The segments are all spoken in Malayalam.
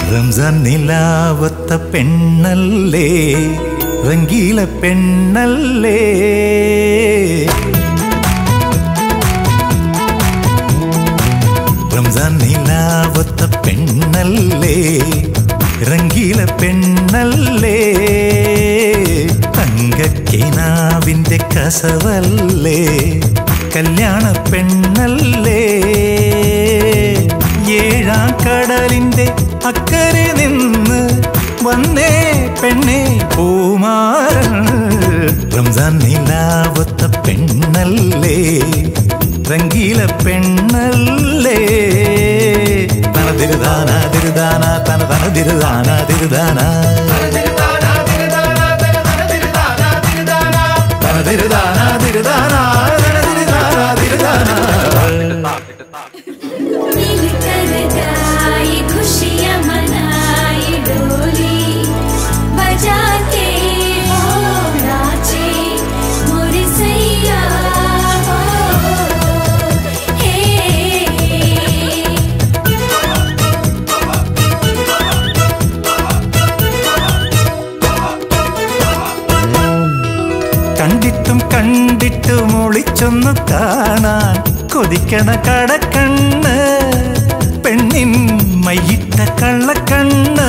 റംസാൻ നിലാവത്ത പെണ്ണല്ലേ റംഗീല പെണ്ണല്ലേ റംസാൻ നിലാവത്ത പെണ്ണല്ലേ റംഗീല പെണ്ണല്ലേ തങ്കക്കിനാവിന്റെ കസവല്ലേ കല്യാണ പെണ്ണല്ലേ ഏഴാം കടലിന്റെ അക്കരെ നിന്ന് വന്നേ പെണ്ണെ പൂമാരൻ റംസാൻ നിലാവത്ത പെണ്ണല്ലേ റംഗീല പെണ്ണല്ലേ തന തിരുദാന തിരുദാന തന തന തിരുദാന തിരുദാന തന തിരുദാന തിരുദാന തന തിരുദാന തിരുദാന मिलकर गाए खुशियाँ मनाए डोली बजाते हो नाचे मोरे सैया हो हे കണ്ടിട്ടും കണ്ടിട്ടും ഒളിച്ചൊന്നു കാണാൻ കൊതിക്കണ കടക്കണ്ണ് പെണ്ണിൻ മയ്യിട്ട കള്ളക്കണ്ണ്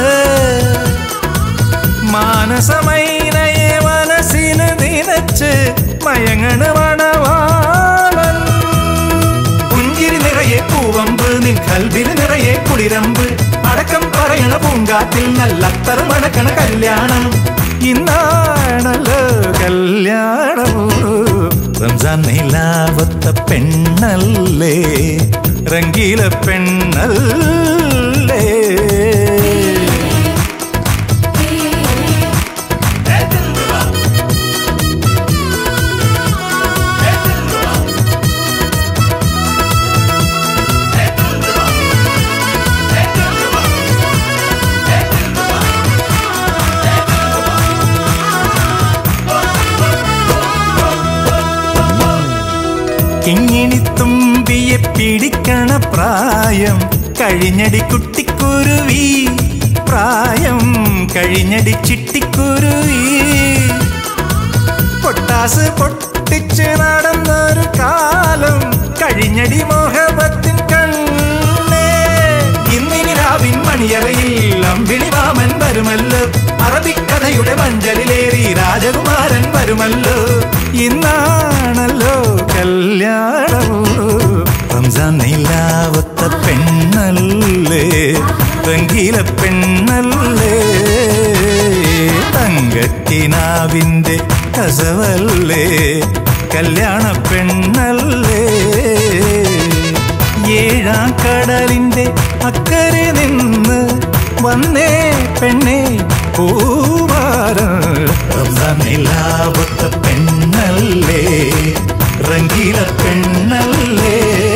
മാനസമൈനയെ മനസ്സിന് നിനച്ച് മയങ്ങണ മണവാളൻ പുഞ്ചിരി നിറയെ പൂവമ്പ് നിൻ കൽവിന് നിറയെ കുളിരമ്പ് അടക്കം പറയണ പൂങ്കാത്തിൽ നല്ല അത്തറ് മടക്കണ കല്യാണം ഇന്നാണല്ലോ കല്യാണം റംസാൻ നിലാവത്ത പെണ്ണല്ലേ റംഗീല പെണ്ണല്ലേ കിങ്ങിണി തുമ്പിയെ പിടിക്കണ പ്രായം കഴിഞ്ഞടി കുട്ടിക്കുരുവി പ്രായം കഴിഞ്ഞടി ചിട്ടിക്കുരുവി പൊട്ടാസ് പൊട്ടിച്ച് നടന്നൊരു കാലം കഴിഞ്ഞടി മോഹബത്തിൻ കണ്ണേ ഇന്നിനി രാവിൻ മണിയറയിൽ അമ്പിളി മാമൻ വരുമല്ലോ അറബിക്കഥയുടെ മഞ്ചലിലേറി രാജകുമാരൻ വരുമല്ലോ ഇന്നാണല്ലോ കല്യാണം റംസാൻ നിലാവത്ത പെണ്ണല്ലേ തങ്കീല പെണ്ണല്ലേ തങ്കക്കിനാവിന്റെ കസവല്ലേ കല്യാണ പെണ്ണല്ലേ ഏഴാം കടലിന്റെ അക്കരെ നിന്ന് വന്നേ പെണ്ണെ പൂവാരൻ റംസാൻ നിലാവത്ത പെണ്ണല്ലേ റംഗീല പെണ്ണല്ലേ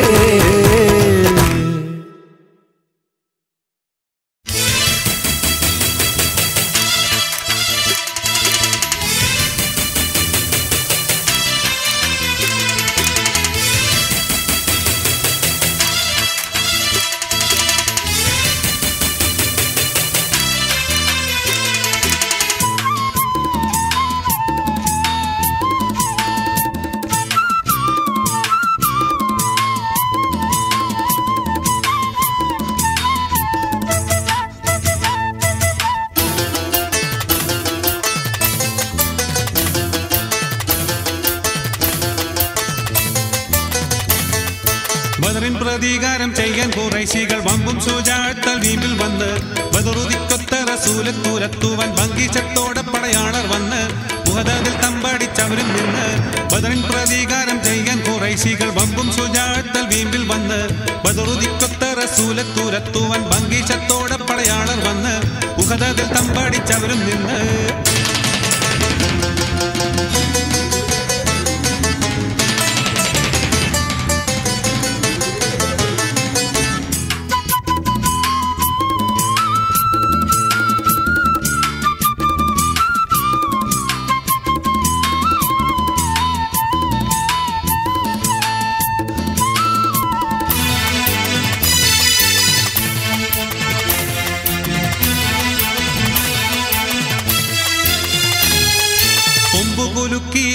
ബദറിൻ പ്രതികാരം ചെയ്യാൻ കുറൈശികൾ വമ്പും ശുചാഴ്ത്തൽ വീമ്പിൽ വന്ന് ബദറുദിക്കൊത്ത റസൂലത്തൂരത്തുവൻ ഭംഗിച്ചത്തോടെ പടയാളർ വന്ന് മുഹദതിൽ തമ്പടിച്ചവരും നിന്ന് ബദറിൻ പ്രതികാരം ചെയ്യാൻ കുറൈശികൾ വമ്പും ശുചാഴ്ത്തൽ വീമ്പിൽ വന്ന് ബദറുദിക്കൊത്ത റസൂലത്തൂരത്തുവൻ ഭംഗിച്ചത്തോടെ പടയാളർ വന്ന് മുഹദതിൽ തമ്പടിച്ചവരും നിന്ന്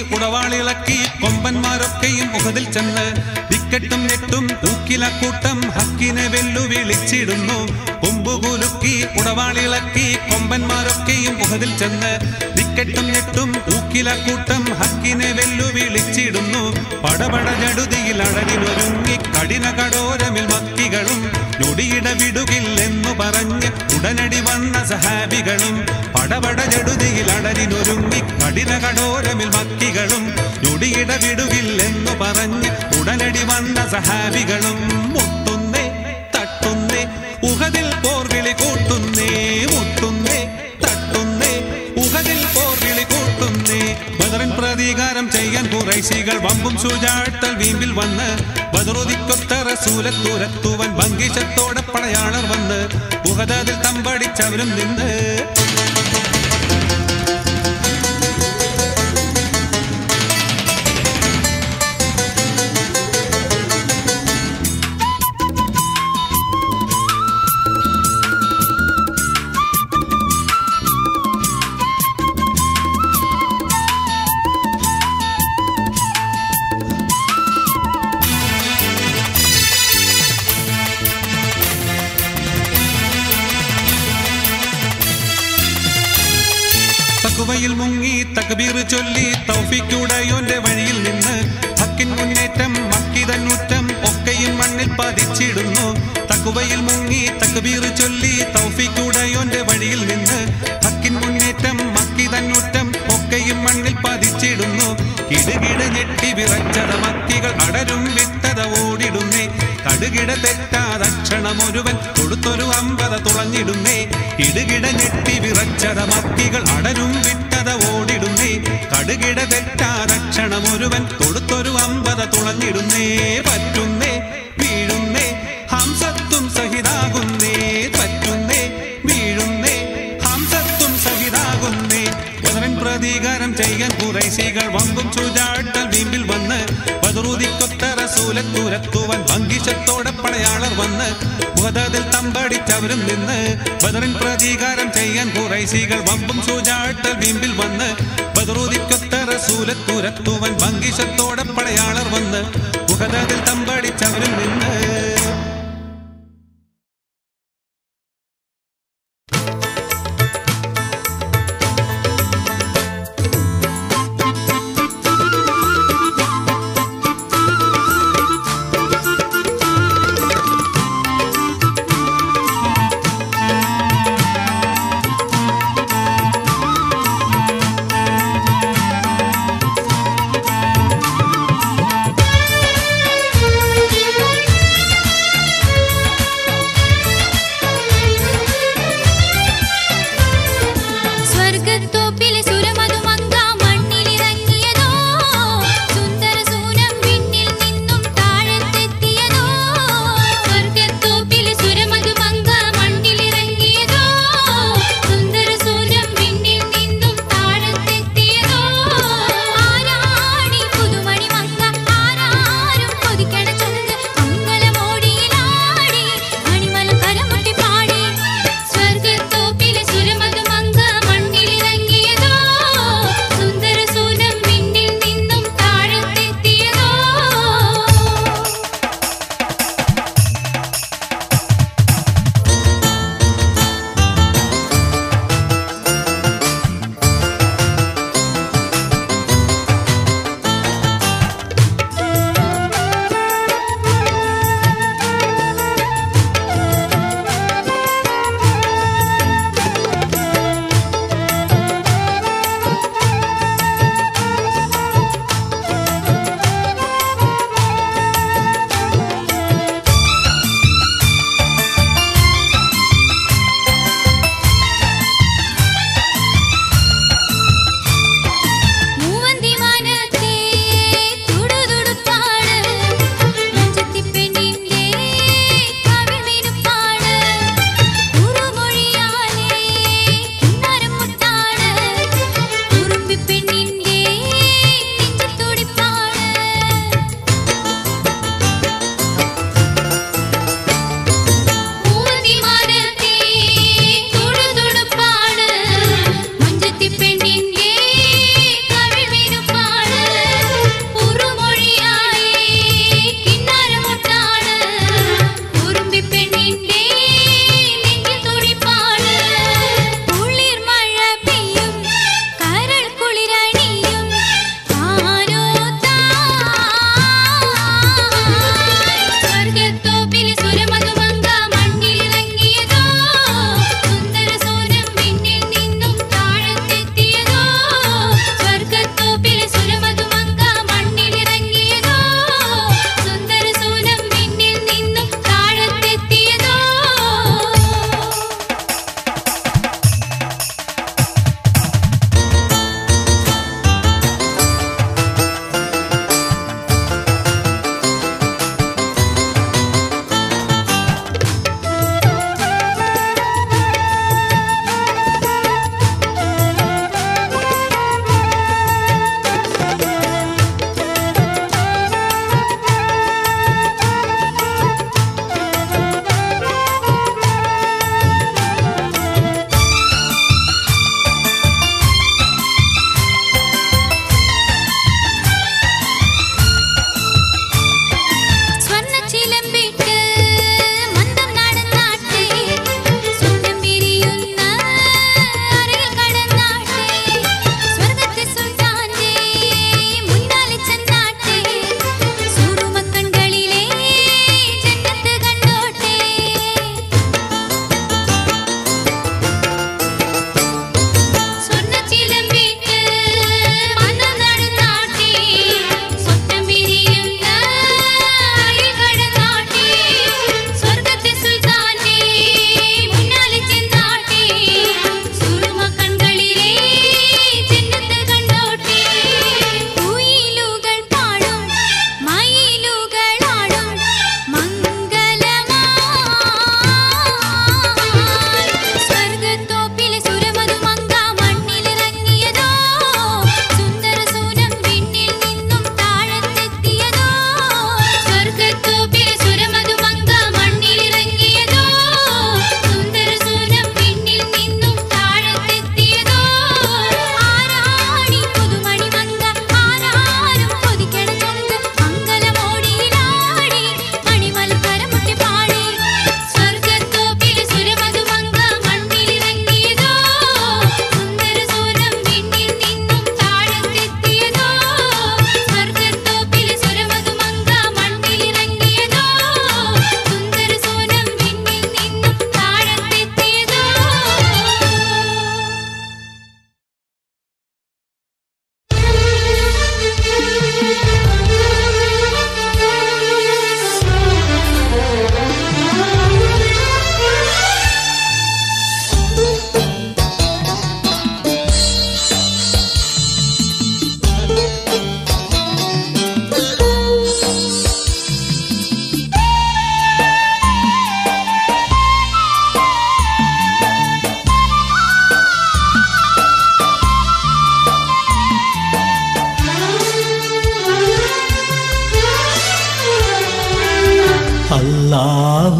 ഉടവാളിളക്കി കൊമ്പന്മാരൊക്കെയും മുഖതിൽ ചെന്ന് വിക്കറ്റും ഞെട്ടും ഊക്കിലക്കൂട്ടം ഹക്കിനെ വെല്ലുവിളിച്ചിടുന്നു കൊമ്പുകുലുക്കി ഉടവാളിളക്കി കൊമ്പന്മാരൊക്കെയും മുഖതിൽ ചെന്ന് വിക്കറ്റും ഞെട്ടും ഊക്കിലക്കൂട്ടം ഹക്കിനെ വെല്ലുവിളിച്ചിടുന്നു പടപട ജടുതിയിൽ അഴകിനൊരുങ്ങി കഠിന കടോരമിൽ മക്കികളും ഞൊടിയിട വിടുകില്ലെന്നു പറഞ്ഞ് ഉടനടി വന്ന സഹാബികളും പടപട ജടുതിയിൽ അടരിനൊരുങ്ങി കഠിന കടോരമിൽ മക്കികളും ഞൊടിയിട വിടുകില്ലെന്നു പറഞ്ഞ് ഉടനടി വന്ന സഹാബികളും മുട്ടുന്നേ തട്ടുന്നേ ഉഹതിൽ പോർവിളി കൂട്ടുന്നേ മുട്ടുന്നേ തട്ടുന്നേ ഉഹതിൽ പോർവിളി കൂട്ടുന്നേ ബദറിൻ പ്രതീകാരം ചെയ്യാൻ കുറൈശികൾ വമ്പും ശുചാഴ്ത്തൽ വീമ്പിൽ വന്ന് ബദറുദിക്കൊത്ത റസൂലത്തൂരത്തുവൻ ഭംഗിശത്തോടെ പടയാളർ വന്ന് ഉഹദതിൽ തമ്പടിച്ചവരും നിന്ന് തക്കുവയിൽ മുങ്ങി തക്ബീർ ചൊല്ലി തൗഫിക്കുടയോന്റെ വഴിയിൽ നിന്ന് ഹക്കിൻ മുന്നേറ്റം മക്കിതന്നൂറ്റം ഒക്കെയും മണ്ണിൽ പതിച്ചിടുന്നു തക്കുവയിൽ മുങ്ങി തക്ബീർ ചൊല്ലി തൗഫിക്കുടയോന്റെ വഴിയിൽ നിന്ന് ഹക്കിൻ മുന്നേറ്റം മക്കിതന്നൂറ്റം ഒക്കെയും മണ്ണിൽ പതിച്ചിടുന്നു കിടുകിട ഞെട്ടി വിറച്ചത മക്കികൾ അടരും വിട്ടത ഓടിടുന്നേ കടുകിട തെറ്റാതക്ഷണമൊരുവൻ കൊടുത്തൊരു അമ്പത തുളഞ്ഞിടുന്നേ ഇടുകിട ഞെട്ടി വിറച്ചത മക്കികൾ അടരും വിട്ടത ഓടിടുന്നേ കടുകിട തെറ്റാതക്ഷണമൊരുവൻ കൊടുത്തൊരു അമ്പത തുളഞ്ഞിടുന്നേ പറ്റുന്നേ വീഴുന്നേ ഹംസത്തും സഹിതാകുന്നേ പറ്റുന്നേ വീഴുന്നേ ഹംസത്തും സഹിതാകുന്നേ ബദറിൻ പ്രതീകാരം ചെയ്യാൻ കുറൈശികൾ വമ്പും ചുചാട്ടൽ വീമ്പിൽ വന്ന് ബദറൂതിക്കൊത്ത റസൂലത്തൂരത്തുവൻ ഭംഗിശത്തോടെ പടയാളർ വന്ന് ഉഹദതിൽ തമ്പടിച്ചവരും നിന്ന് ബദറിൻ പ്രതീകാരം ചെയ്യാൻ കുറൈശികൾ വമ്പും ചുചാട്ടൽ വീമ്പിൽ വന്ന് ബദറൂതിക്കൊത്ത റസൂലത്തൂരത്തുവൻ ഭംഗിശത്തോടെ പടയാളർ വന്ന് ഉഹദതിൽ തമ്പടിച്ചവരും നിന്ന് ും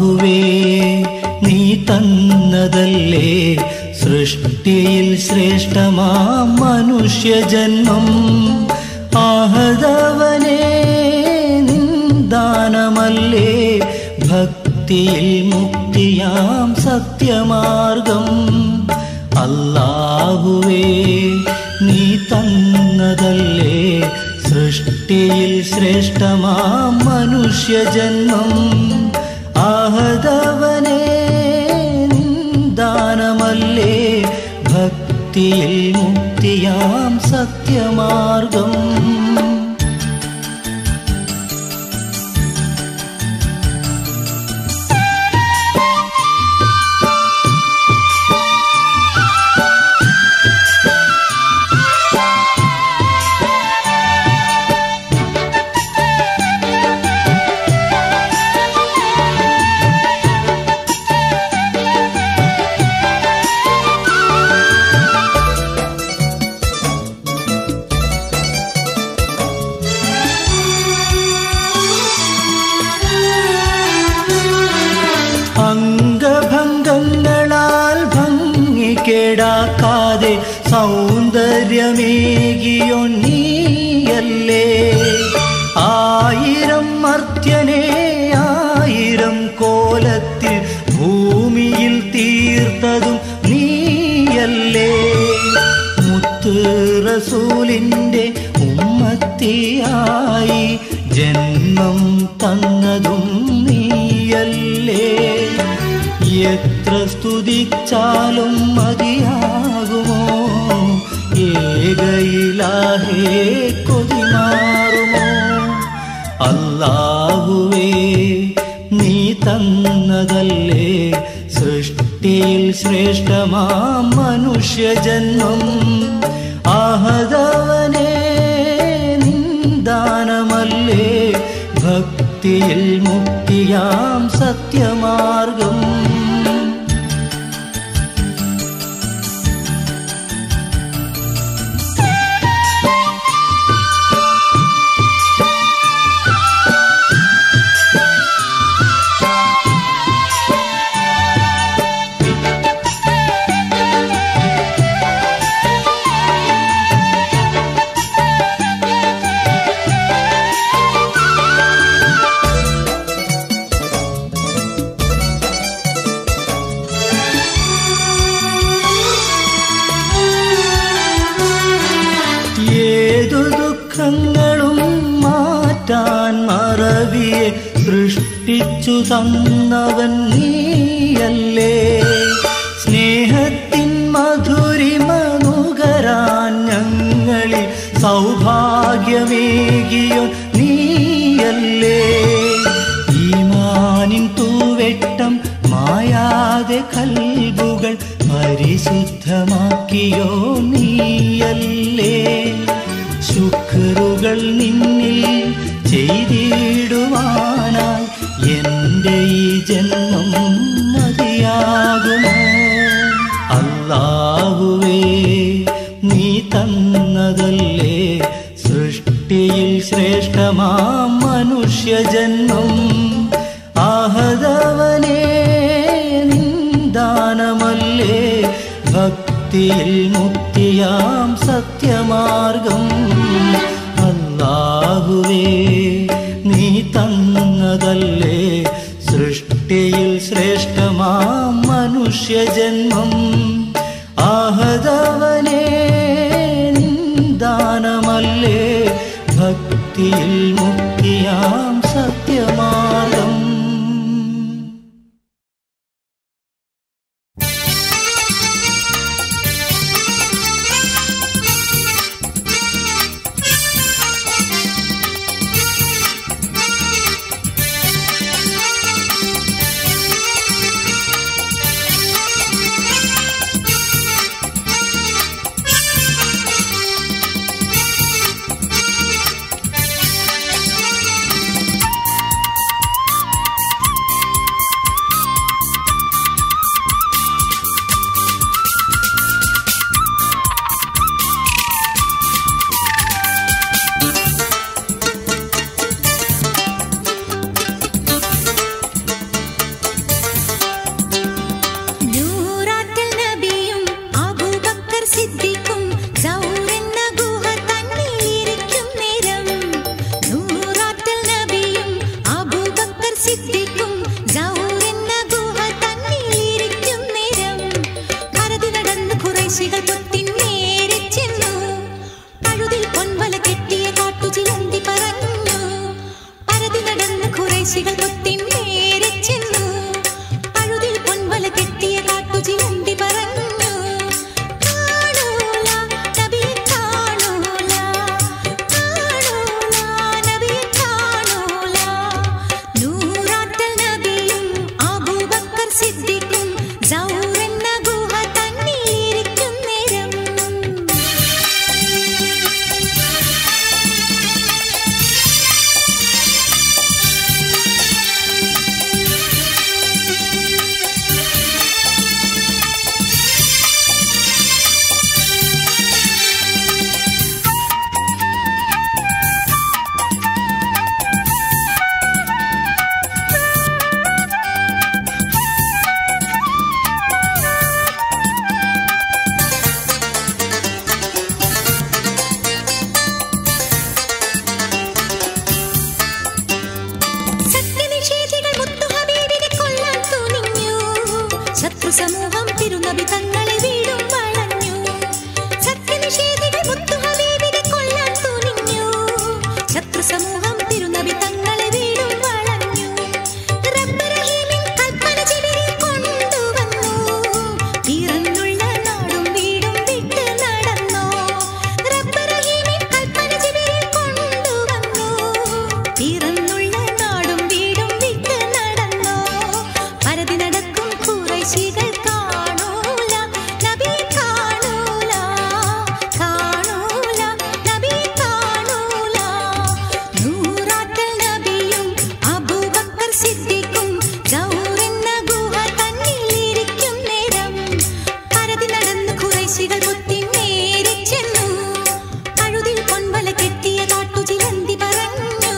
അല്ലാഹുവേ നീ തന്നതല്ലേ സൃഷ്ടിയിൽ ശ്രേഷ്ഠമാം മനുഷ്യജന്മം ആഹതവനെ നിന്ദാനമല്ലേ ഭക്തിയിൽ മുക്തിയാം സത്യമാർഗം അല്ലാഹുവേ നീ തന്നതല്ലേ സൃഷ്ടിയിൽ ശ്രേഷ്ഠമാം മനുഷ്യജന്മം ആഹതവനെ ദാനമല്ലേ ഭക്തിയിൽ മുക്തിയാം സത്യമാർഗം അംഗഭംഗങ്ങളാൽ ഭംഗി കേടാക്കാതെ സൗന്ദര്യമേകിയോ നീയല്ലേ ആയിരം മർത്യനെ ആയിരം കോലത്തിൽ ഭൂമിയിൽ തീർത്തതും നീയല്ലേ മുത്ത് റസൂലിൻ്റെ ഉമ്മത്തിയായി ജന്മം തന്നതും നീയല്ലേ എത്ര സ്തുതിച്ചാലും മതിയാകുമോ ഏകയിലാഹേ കൊതിമാറുമോ അല്ലാഹുവേ നീ തന്നതല്ലേ സൃഷ്ടിയിൽ ശ്രേഷ്ഠമാം മനുഷ്യജന്മം ആഹതവനെ നിന്ദാനമല്ലേ ഭക്തിയിൽ മുക്തിയാം സത്യമാർഗം ഏതു ദുഃഖങ്ങളും മാറ്റാൻ മറവിയെ സൃഷ്ടിച്ചു തന്നവൻ നീയല്ലേ സ്നേഹത്തിൻ മധുരിമ നുകരാൻ ഞങ്ങളിൽ സൗഭാഗ്യമേകിയോ നീയല്ലേ ഈമാനിൻ തൂവെട്ടം മായാതെ കൽബുകൾ പരിശുദ്ധമാക്കിയോ നീയല്ലേ ശുക്രുകൾ നിന്നിൽ ചെയ്തിടുവാനായി എൻ്റെ ഈ ജന്മം മതിയാകുമോ അല്ലാഹുവേ നീ തന്നതല്ലേ സൃഷ്ടിയിൽ ശ്രേഷ്ഠമാം മനുഷ്യജന്മം ആഹതവനെ നിന്ദാനമല്ലേ ഭക്തിയിൽ മുക്തിയാം സത്യമാർഗം അല്ലാഹുവേ നീ തന്നതല്ലേ സൃഷ്ടിയിൽ ശ്രേഷ്ഠമാം മനുഷ്യജന്മം ആഹതവനെ നിന്ദാനമല്ലേ ഭക്തിയിൽ മുക്തിയാം സത്യമാർഗം ും കുറേശികൾ പൊത്തിൻ നേരെ ചെന്നു പഴുതിൽ പൊൻവല കെട്ടിയ കാട്ടുചിലന്തി പറഞ്ഞു പരതി നടന്ന് കുറേശികൾ പൊത്തിൻ നേരെ ചെന്നു പഴുതിൽ പൊൻവല കെട്ടിയ കാട്ടുചിലന്തി പറഞ്ഞു കാണൂല നബിയെ കാണൂല കാണൂല നബിയെ കാണൂല നൂറാറ്റൽ നബിയും അബൂബക്കർ സിദ്ദീഖും സൗറെന്ന ഗുഹ തന്നിലിരിക്കും നേരം സത്യനിഷേധികൾ മുത്തു ഹബീബിനെ കൊല്ലാൻ തുനിഞ്ഞു ശത്രു സമൂഹം തിരുനബി തങ്ങളെ വീടും വളഞ്ഞു സത്യനിഷേധികൾ മുത്തു ഹബീബിനെ കൊല്ലാൻ തുനിഞ്ഞു ശത്രു സമൂഹം തിരുനബി തങ്ങളെ വീടും വളഞ്ഞു റബ്ബ് റഹീമിൻ കൽപ്പന ജിബിരിൽ കൊണ്ടുവന്നു പിറന്നുള്ള നാടും വീടും വിട്ട് നടന്നോ റബ്ബ് റഹീമിൻ കൽപ്പന ജിബിരിൽ കൊണ്ടുവന്നു പിറന്നുള്ള നാടും വീടും വിട്ട് നടന്നോ പരതി നടക്കും കുറേശികൾ കാണൂല നബി കാണൂല കാണൂല നബി കാണൂല നൂറാറ്റൽ നബിയും അബൂബക്കർ സിദ്ദീഖും ഗൗറെന്ന ഗുഹ തന്നിലിരിക്കും നേരം പരതി നടന്ന് കുറേശികൾ മുത്തി നേരെ ചെന്നു അഴുതിൽ പൊൻവല കെട്ടിയ കാട്ടുചിലന്തി പറഞ്ഞു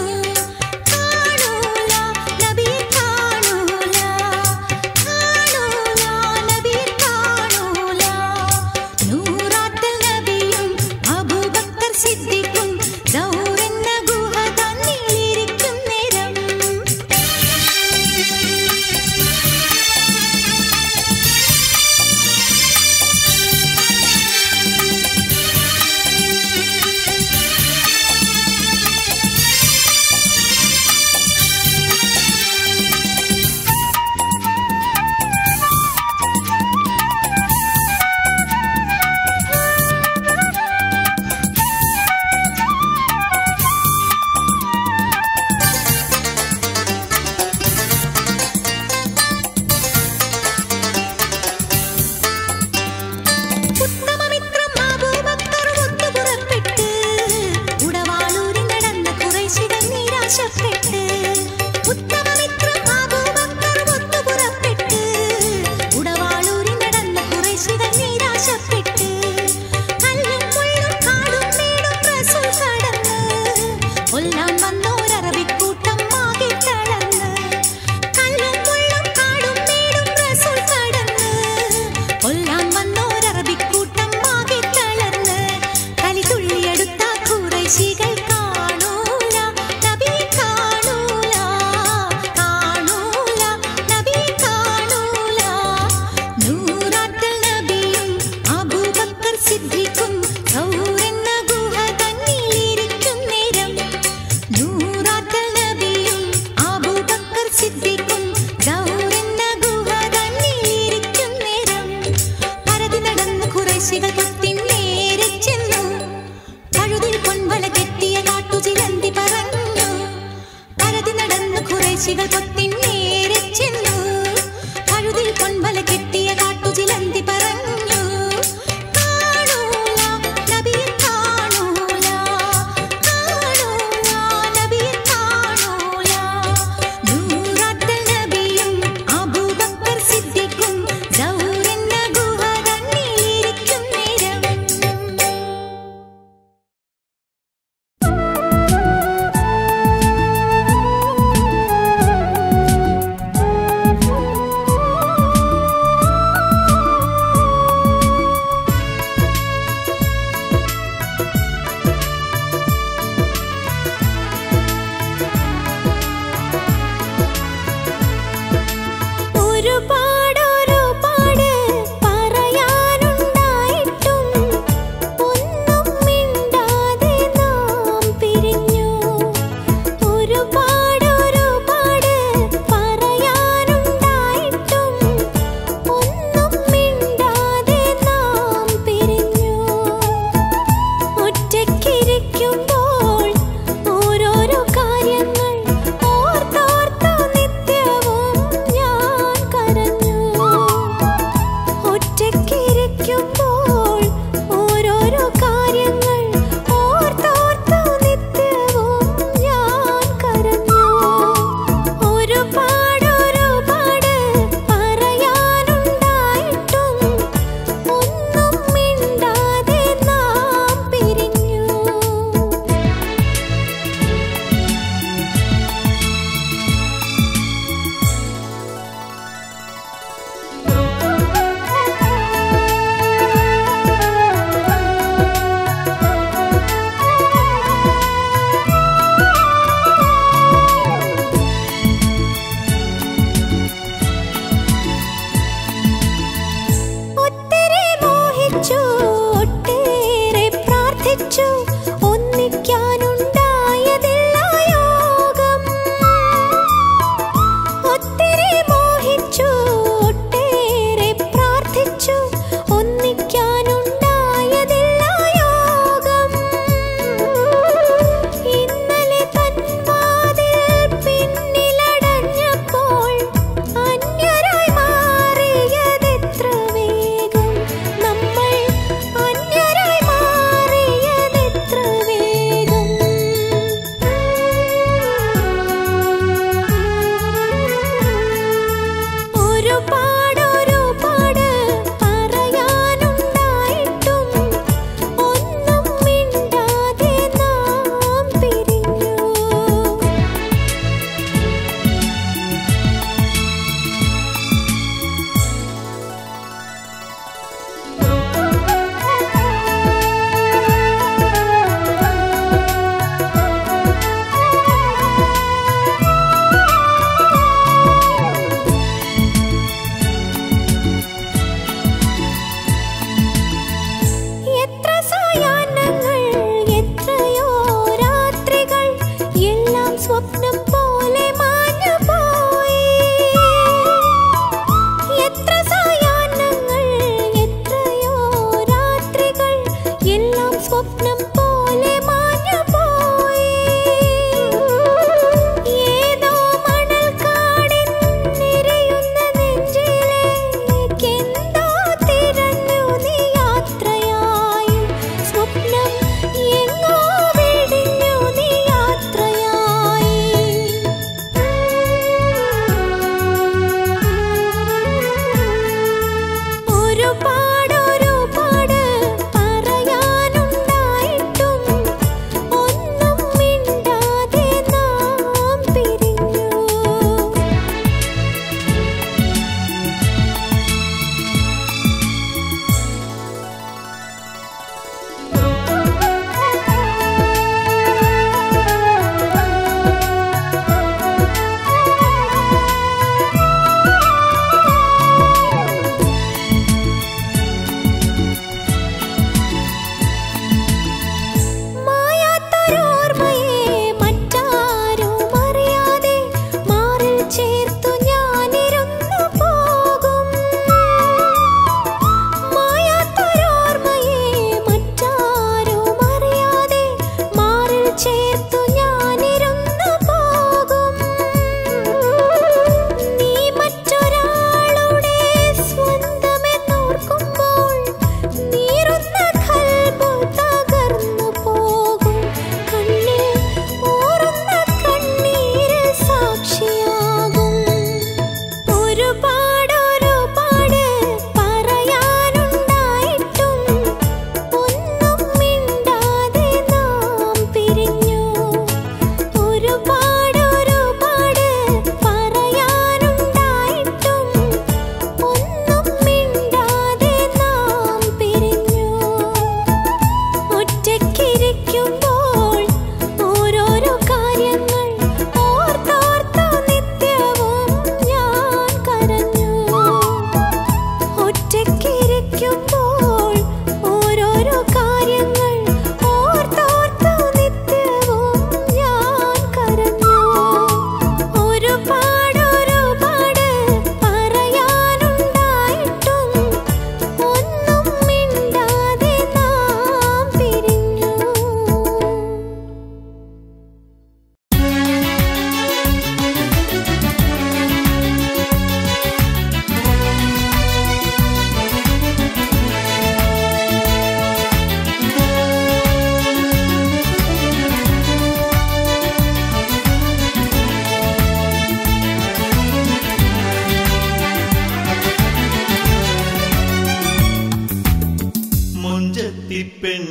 കാണൂല നബിയെ കാണൂല കാണൂല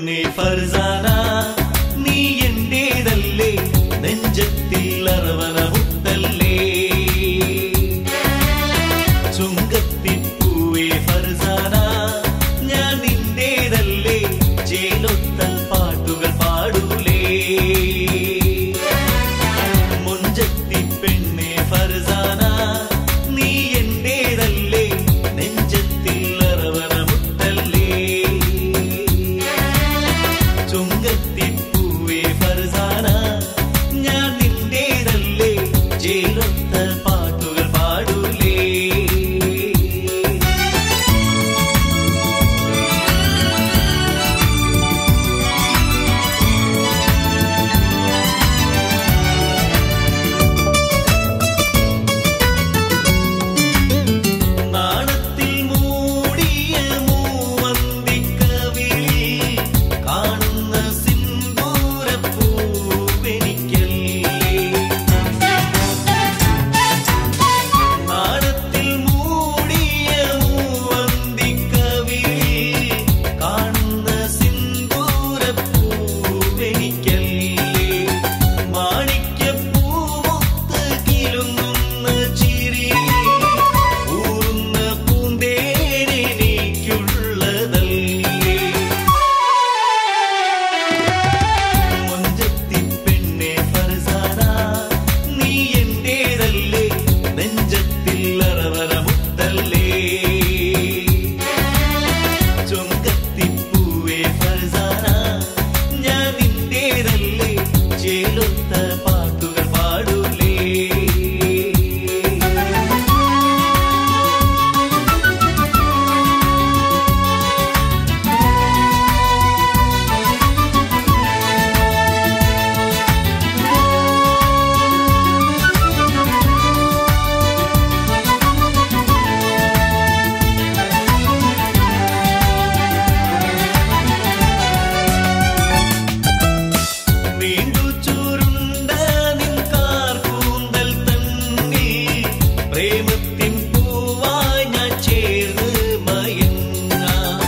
പെണ്ണെ ഫർസാന നീ എന്റേതല്ലേ നെഞ്ചത്തിൽ അറവന മുത്തല്ലേ ചുങ്കത്തിപ്പൂവേ ഫർസാന ഞാൻ നിന്റേതല്ലേ ചേലൊത്തൽ പാട്ടുകൾ പാടൂലേ മുഞ്ചത്തി പെണ്ണെ ഫർസാന നീ എന്റേതല്ലേ നെഞ്ചത്തിൽ അറവന മുത്തല്ലേ ചുങ്കത്തിപ്പൂവേ ഫർസാന ഞാൻ നിന്റേതല്ലേ ചേലൊത്ത പാട്ടുകൾ പാടൂലേ നാണത്തിൽ മൂടിയ മൂവന്തിക്കവിളിൽ കാണുന്ന സിന്ദൂരപ്പൂവെനിക്കല്ലേ നാണത്തിൽ മൂടിയ മൂവന്തിക്കവിളിൽ കാണുന്ന സിന്ദൂരപ്പൂവെനിക്കല്ലേ മാണിക്യപ്പൂമൊത്ത് കിലുങ്ങുന്ന ചിരി ഊർന്ന പൂന്തേനെനിക്കുള്ളതല്ലേ മുഞ്ചത്തി പെണ്ണെ ഫർസാന നീ എന്റേതല്ലേ നെഞ്ചത്തിൽ അറവര മുത്തല്ലേ ചുങ്കത്തിപ്പൂവേ ഫർസാന ഞാൻ നിന്റേതല്ലേ ചേലൊത്ത പാട്ടുകൾ പാടൂലേ വീണ്ടു ചുരുണ്ട നിൻ കാർകൂന്തൽ തന്നിൽ പ്രേമത്തിൻ പൂവായി ഞാൻ ചേർന്ന് മയങ്ങാം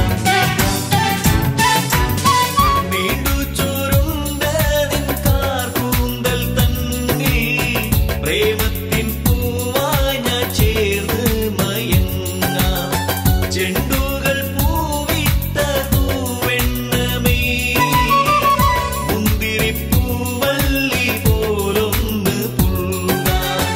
വീണ്ടു ചുരുണ്ട നിൻ കാർകൂന്തൽ തന്നിൽ പ്രേമത്തിൻ പൂവായി ഞാൻ ചേർന്ന് മയങ്ങാം ചെണ്ടുകൾ പൂവിട്ട തൂവെണ്ണമേ മുന്തിരിപ്പൂവല്ലി പോലൊന്ന് പുൽകാൻ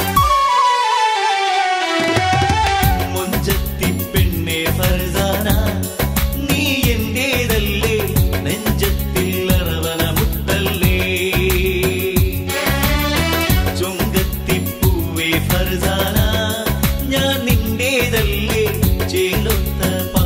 മുഞ്ചത്തി പെണ്ണെ ഫർസാന നീ എന്റേതല്ലേ നെഞ്ചത്തിൽ അറവന മുത്തല്ലേ ചുങ്കത്തിപ്പൂവേ ഫർസാന ഞാൻ നിന്റേതല്ലേ ചേലൊത്ത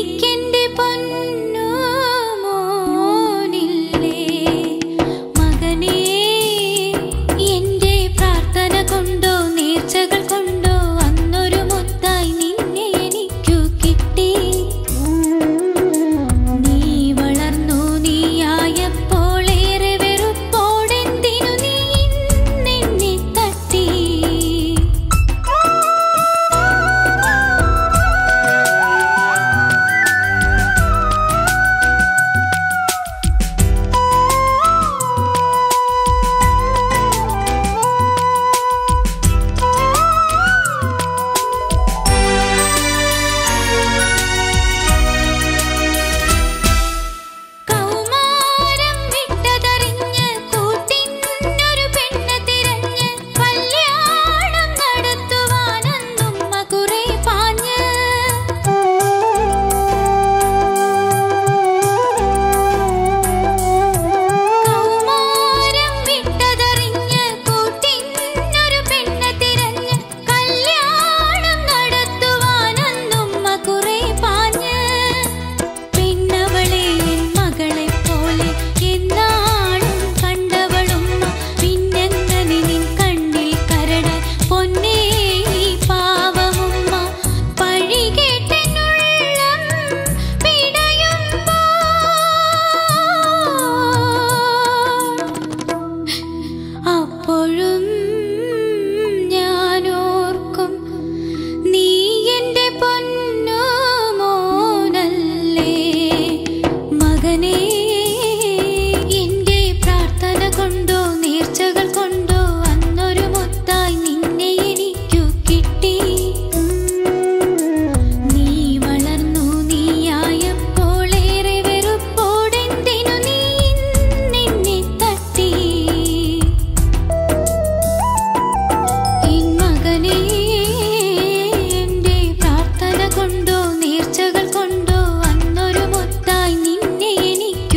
എനിക്കെന്റെ പൊന്നു മോനില്ലേ മകനേ എന്റെ പ്രാർത്ഥന കൊണ്ടോ നേർച്ചകൾ കൊണ്ടോ അന്നൊരു മുത്തായി നിന്നെ എനിക്കു കിട്ടി നീ വളർന്നു നീയായപ്പോൾ ഏറെ വെറുപ്പോടെന്തിനു നീ നിന്നെ തട്ടി കൗമാരം വിട്ടതറിഞ്ഞ് കൂട്ടിനൊരു പെണ്ണ് തിരഞ്ഞ് കല്യാണം നടത്തുവാനൊന്നുമ്മ കുറെ പാഞ്ഞ് കൗമാരം വിട്ടതറിഞ്ഞ് കൂട്ടിനൊരു പെണ്ണ് തിരഞ്ഞ് കല്യാണം നടത്തുവാനൊന്നുമ്മ കുറെ പാഞ്ഞ് പിന്നവളെ എൻ മകളെ പോലെ എന്നാളും കണ്ടവളുമ്മ പിന്നെങ്ങനെ നിൻ കണ്ണിൽ കരടാൻ പൊന്നേ ഈ പാവമുമ്മ പഴി കേട്ടെന്നുള്ളം പിടയുമ്പോൾ അപ്പോഴും ഞാനോർക്കും നീ എന്റെ പൊന്നു മോനല്ലേ മകനേ എന്റെ പ്രാർത്ഥന കൊണ്ടോ നേർച്ചകൾ കൊണ്ടോ അന്നൊരു മുത്തായി നിന്നെ എനിക്കു കിട്ടി നീ വളർന്നു നീയായപ്പോൾ ഏറെ വെറുപ്പോടെന്തിനു നീ നിന്നെ തട്ടി മകനേ എന്റെ പ്രാർത്ഥന കൊണ്ടോ നേർച്ചകൾ കൊണ്ടോ അന്നൊരു മുത്തായി നിന്നെ എനിക്ക്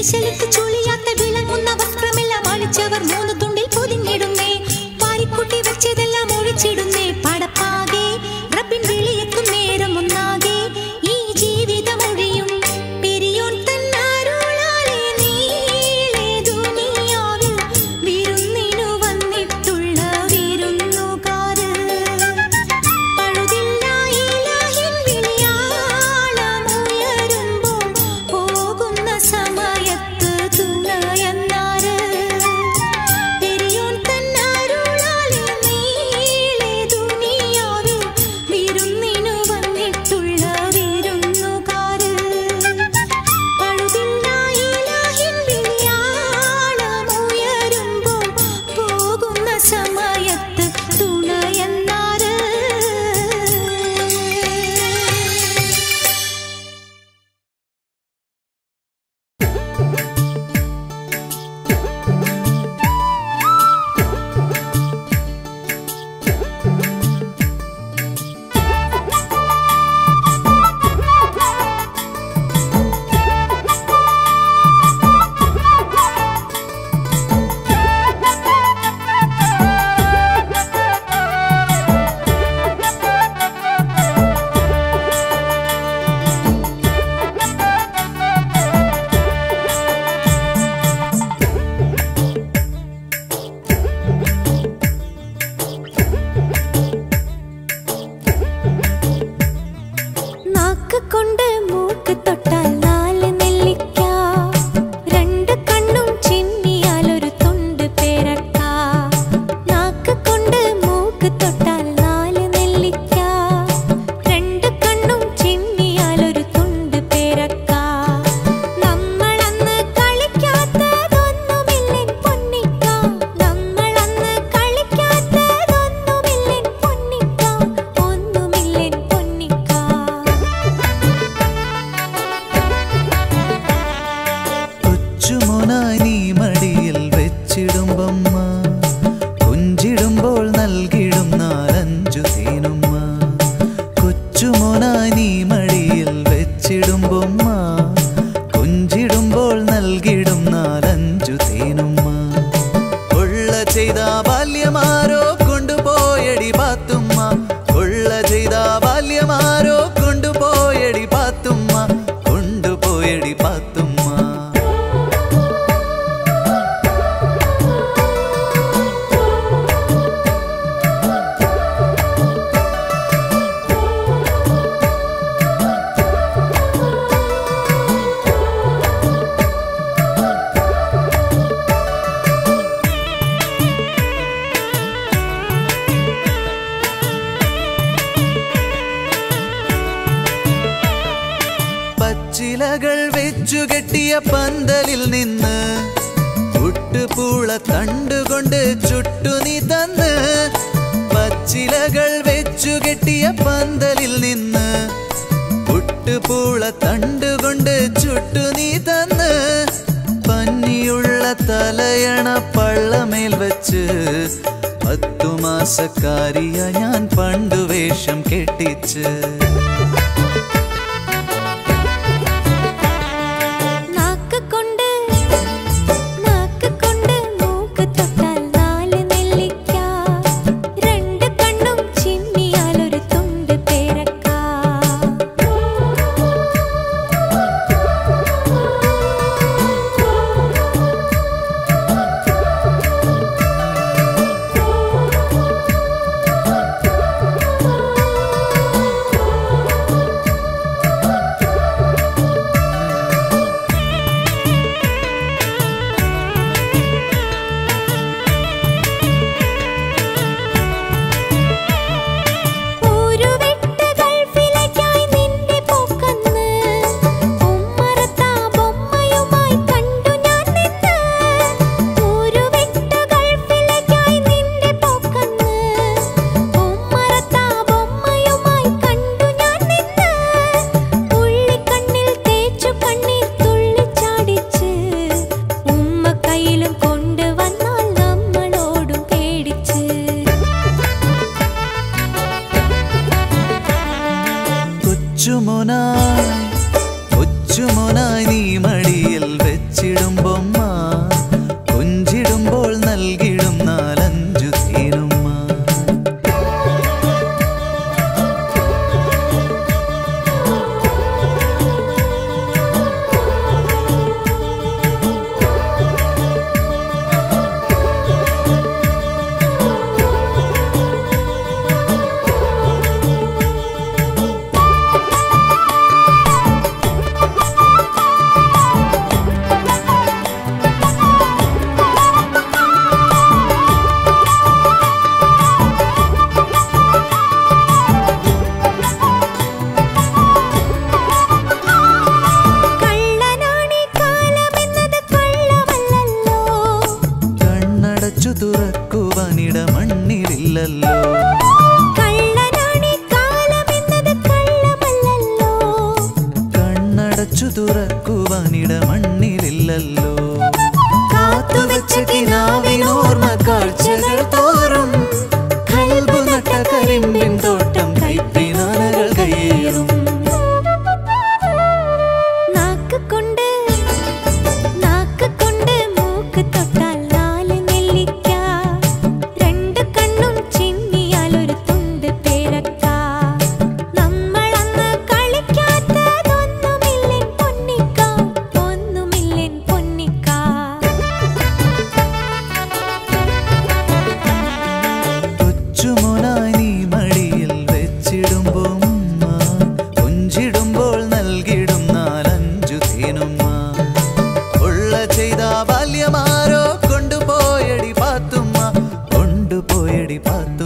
കിശലിക്ക് ചുളിയാത്ത വിളങ്ങുന്ന വസ്ത്രമെല്ലാം അഴിച്ചവർ മൂന്ന് തുണ്ടിൽ പൊതിഞ്ഞിടുന്നേ വാരിക്കൂട്ടി വെച്ചതെല്ലാം ഒഴിച്ചിടുന്നേ പടപ്പാകെ റബ്ബിൻ വിളിയെത്തും നേരം ഒന്നാകെ ഈ ജീവിതമൊഴിയും പെരിയോൻ തന്നാരുളാലെ നീളെ ദുനിയാവിൽ വിരുന്നിനു വന്നിട്ടുള്ള വിരുന്നുകാര് പഴുതില്ല ഇലാഹിൻ വിളിയാളമുയരുമ്പോൾ പോകുന്ന സമയത്ത് തുണയെന്നാര് പെരിയോൻ തന്നാരുളാലെ നീളെ ദുനിയാവിൽ വിരുന്നിനു വന്നിട്ടുള്ള വിരുന്നുകാര് പഴുതില്ല ഇലാഹിൻ വിളിയാളമുയരുമ്പോൾ പോകുന്ന സമയത്ത് തുണയെന്നാര് നാക്ക് കൊണ്ട് മൂക്ക് തൊട്ടാൽ നാല് നെല്ലിക്ക രണ്ട് കണ്ണും ചിമ്മിയാൽ ഒരു തുണ്ട് പേരക്ക നാക്ക് കൊണ്ട് മൂക്ക് തൊട്ടാൽ നാല് നെല്ലിക്ക രണ്ട് കണ്ണും ചിമ്മിയാൽ ഒരു തുണ്ട് പേരക്ക നമ്മളന്ന് കളിക്കാത്തതൊന്നുമില്ലെൻ പൊന്നിക്ക നമ്മളന്ന് കളിക്കാത്തതൊന്നുമില്ലെൻ പൊന്നിക്ക ഒന്നുമില്ലെൻ പൊന്നിക്ക കൊച്ചുമോനായി നീ മടിയിൽ വെച്ചിടുമ്പമ്മ കുഞ്ചിടുമ്പോൾ നൽകിടും നാലഞ്ചു തേനുമ്മ കൊച്ചുമോനായി നീ മടിയിൽ വെച്ചിടുമ്പമ്മ കുഞ്ചിടുമ്പോൾ നൽകിടും നാലഞ്ചു തേനുമ്മ കൊള്ള ചെയ്ത ബാല്യമാരോ കൊണ്ടുപോയടി പാത്തുമ്മ കൊള്ള ചെയ്ത ബാല്യമാരോ കൊണ്ടുപോയടി പാത്തുമ്മ കൊണ്ടുപോയടി പാത്തുമ്മ പച്ചിലകൾ വെച്ചു കെട്ടിയ പന്തലിൽ നിന്ന് കുട്ടുപൂള തണ്ടുകൊണ്ട് ചുട്ടു നീ തന്ന് പച്ചിലകൾ വെച്ചു കെട്ടിയ പന്തലിൽ നിന്ന് കുട്ടുപൂള തണ്ടുകൊണ്ട് ചുട്ടു നീ തന്ന് പന്നിയുള്ള തലയണ പള്ളമേൽ വെച്ച് പത്തു മാസക്കാരിയ ഞാൻ പണ്ടു വേഷം കെട്ടിച്ച് നാക്ക് കൊണ്ട് നാക്ക് കൊണ്ട് മൂക്ക് തൊട്ടാൽ നാല് നെല്ലിക്ക രണ്ട് കണ്ണും ചിമ്മിയാൽ ഒരു തുണ്ട് പേരക്ക കൊച്ചുമോനായി ഇല്ലല്ലോ കാത്തുവെച്ച കിനാവിനോർമ്മ കാഴ്ചകൾ തോറും കൽബു നട്ട കരിമ്പിൻ തോട്ടം കൈപ്പിനാനകൾ കയ്യേറും നാക്ക് കൊണ്ട് നാക്ക് കൊണ്ട് മൂക്ക് തൊട്ടാൽ നാല് നെല്ലിക്ക രണ്ട് കണ്ണും ചിമ്മിയാൽ ഒരു തുണ്ട് പേരക്ക നമ്മളന്ന് കളിക്കാത്തതൊന്നുമില്ലെൻ പൊന്നിക്ക ഒന്നുമില്ലെൻ പൊന്നിക്ക കൊച്ചുമോനായി നീ മടിയിൽ വെച്ചിടുമ്പോ ഉമ്മ കൊഞ്ചിടുമ്പോൾ നൽകിടും നാലഞ്ചു തേനുമ്മ ഉള്ള ചെയ്ത ബാല്യമാരോ കൊണ്ടുപോയടി പാത്തുമ്മ കൊണ്ടുപോയടി പാത്തുമ്മ